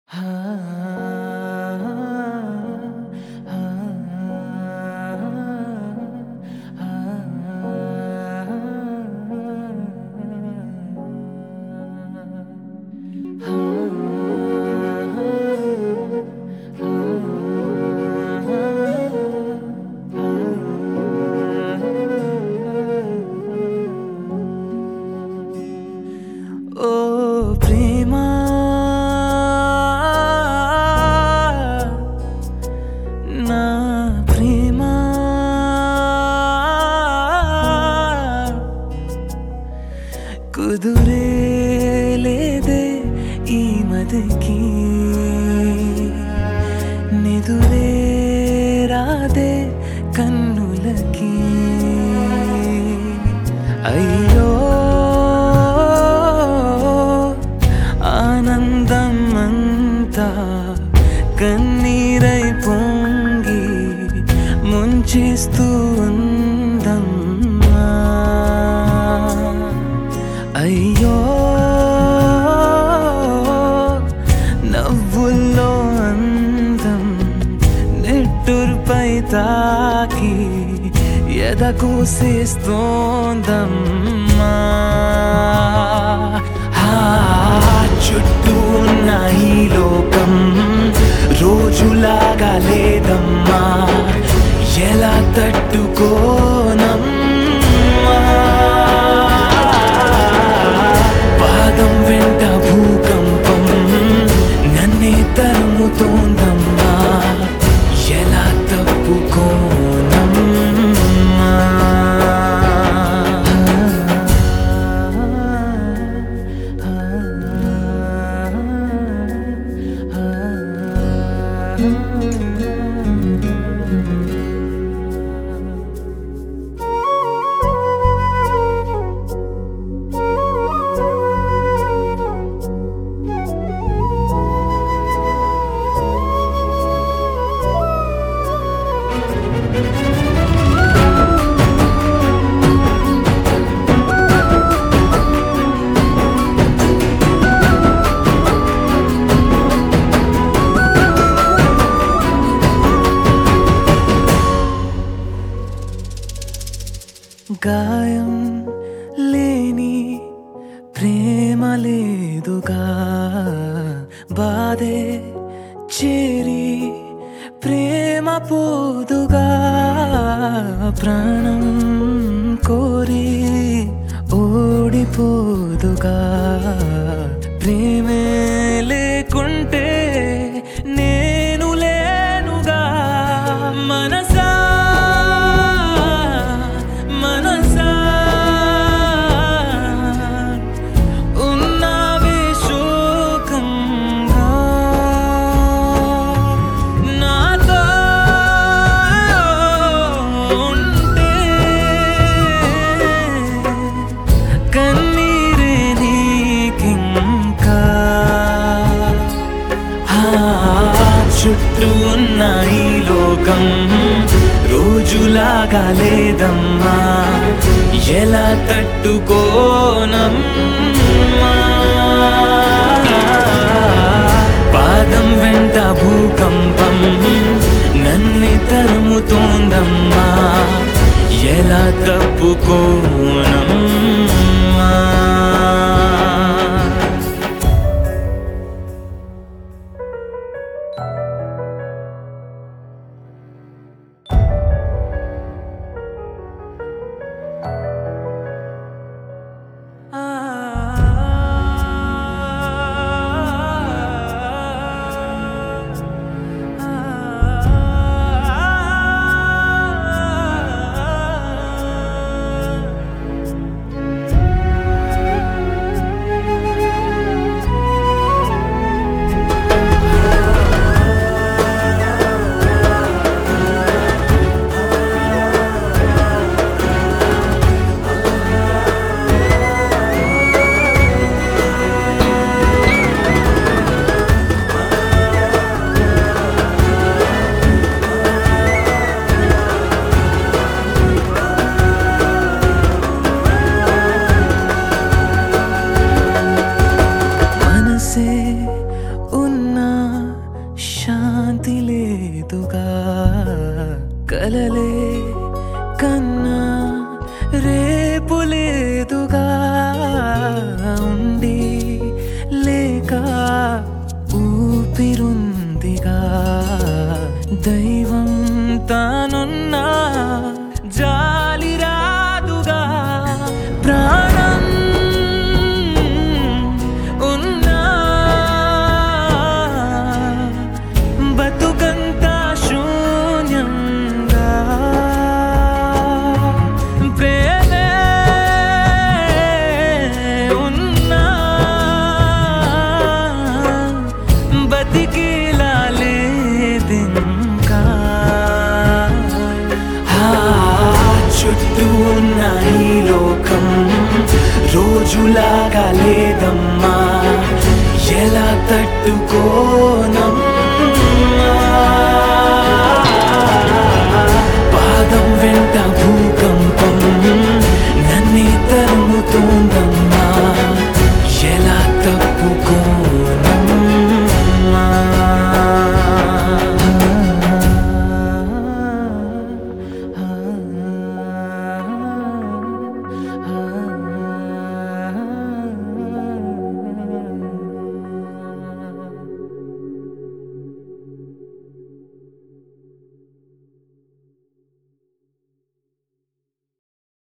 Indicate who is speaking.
Speaker 1: ఓ ప్రేమా నా ప్రేమా కుదురే లేదే ఈ మదికి నిదురే రాదే కన్నులకి అయ్యో ఆనందం అంతా కన్నీరై పొంగి ముంచేస్తూ ఉందమ్మా అయ్యో నవ్వుల్లో అందం నెట్టురుపై తాకి ఎదకూసేస్తోందమ్మా ఆ చుట్టూ ఉన్న ఈ లోకం రోజులాగా లేదమ్మా ఎలా తట్టుకోనమ్మా పాదం వెంట భూకంపం నన్నే తరుముతోందమ్మా ఎలా తప్పుకోనమ్మా గాయం లేని ప్రేమ లేదుగా బాధే చేరి ప్రేమ పోదుగా ప్రాణం కోరి ఓడిపోదుగా ప్రేమే లేకుంటే నేను లేనుగా మనసా మనసా ఉన్నావే శోకంగా నాతో ఉంటే కన్నీరే నీకింకా ఆ చుట్టూ ఉన్న ఈ లోకం రోజులాగా లేదమ్మా ఎలా తట్టుకోనమ్మా పాదం వెంట భూకంపం నన్ను తరుముతోందమ్మా ఎలా తప్పుకోనమ్మా దైవం తానున్నా జాలి రాదుగా ప్రాణం ఉన్నా బతుకంతా శూన్యంగా ప్రేమే ఉన్నా బతికిలా లేదింకా ఆ, చుట్టూ ఉన్న ఈ లోకం రోజులాగా లేదమ్మా ఎలా తట్టుకోనమ్మా